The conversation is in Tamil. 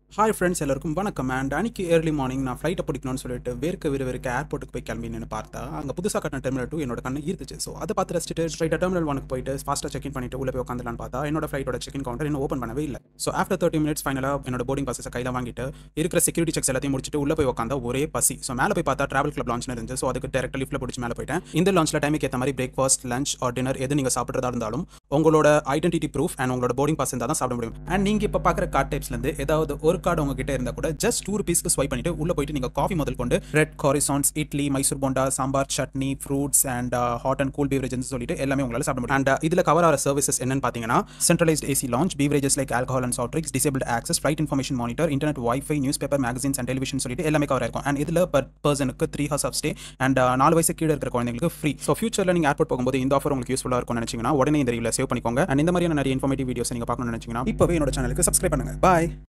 ஹாய் ஃப்ரெண்ட்ஸ் எல்லாருக்கும் வணக்கம் அண்ட் அன்னைக்கு ஏர்லி மார்னிங் நான் ஃப்ளைட்டை பிடிக்கணும்னு சொல்லிட்டு வேர்க்க விறுவிறுக்க ஏர்போர்ட்டுக்கு போய் கிளம்பினு பார்த்தா அங்கே புதுசாக கட்டின டெர்மினல் டூ என்னோட கண்ணு ஈர்த்துச்சு ஸோ அதை பார்த்து ரசிச்சுட்டு ஸ்ட்ரைட்டாக டெர்மினல் ஒனுக்கு போயிட்டு ஃபாஸ்ட்டாக செக் இன் பண்ணிட்டு உள்ள போய் உட்காந்துலான்னு பார்த்தா என்னோட ஃப்ளைட்டோட செக் இன் கவுண்டர் இன்னும் ஓப்பன் பண்ணவே இல்லை ஸோ ஆஃப்டர் தேர்ட்டி மினிட்ஸ் ஃபைனலாக என்னோட போர்டிங் பாஸை கையில் வாங்கிட்டு இருக்கிற செக்யூரிட்டி செக்ஸ் எல்லாத்தையும் முடிச்சுட்டு உள்ள போய் உட்காந்தா ஒரே பசி ஸோ மேலே போய் பார்த்தா ட்ராவல் கிளப் லான்ச் இருந்துச்சு ஸோ அதுக்கு டேரக்ட் லிஃப்ட்டில் பிடிச்சி மேலே போயிட்டேன் இந்த லான்ச்சில் டைமுக்கு ஏற்ற மாதிரி பிரேக்ஃபாஸ்ட் லஞ்ச் ஆர் டின்னர் எது நீங்கள் சாப்பிட்றதா இருந்தாலும் உங்களோட ஐடென்டிட்டி ப்ரூஃப் அண்ட் உங்களோட போர்டிங் பாஸ் இருந்தால் தான் சாப்பிட முடியும் அண்ட் நீங்கள் இப்போ பார்க்குற கார்ட் டைப்ஸ்லேருந்து ஏதாவது ஒரு கார்டு உங்ககிட்ட இருந்தால் கூட ஜஸ்ட் டூ ருபீஸ்க்கு ஸ்வைப் பண்ணிட்டு உள்ள போயிட்டு நீங்கள் காஃபி முதல் கொண்டு bread croissants idli Mysore bonda sambar chutney fruits and hot and cool beverages சொல்லிட்டு எல்லாமே உங்களால் சாப்பிட முடியும் அண்ட் இதில் கவர் ஆகிற சர்வீசஸ் என்னன்னு பார்த்தீங்கன்னா centralised AC lounge beverages like alcohol and soft drinks disable access flight information monitor internet wifi newspaper magazines and television சொல்லிட்டு எல்லாமே கவர் ஆயிருக்கும் அண்ட் இதில் பர் பர்சனுக்கு three hours of stay and நாலு வயசு கீழே இருக்கிற குழந்தைங்களுக்கு ஃப்ரீ ஸோ ஃபியூச்சரில் நீங்கள் ஏர்போர்ட் போகும்போது இந்த ஆஃபர் உங்களுக்கு யூஸ்ஃபுல்லாக இருக்கும்னு நினச்சிங்கன்னா உடனே இந்த ரீல சேவ் பண்ணிக்கோங்க அண்ட் இந்த மாதிரியான நிறைய இன்ஃபர்மேட்டிவ் வீடியோஸ் நீங்கள் பார்க்கணும்னு நினச்சிங்கன்னா இப்போவே என்னோட சேனலுக்கு சப்ஸ்கிரைப் பண்ணுங்க பாய்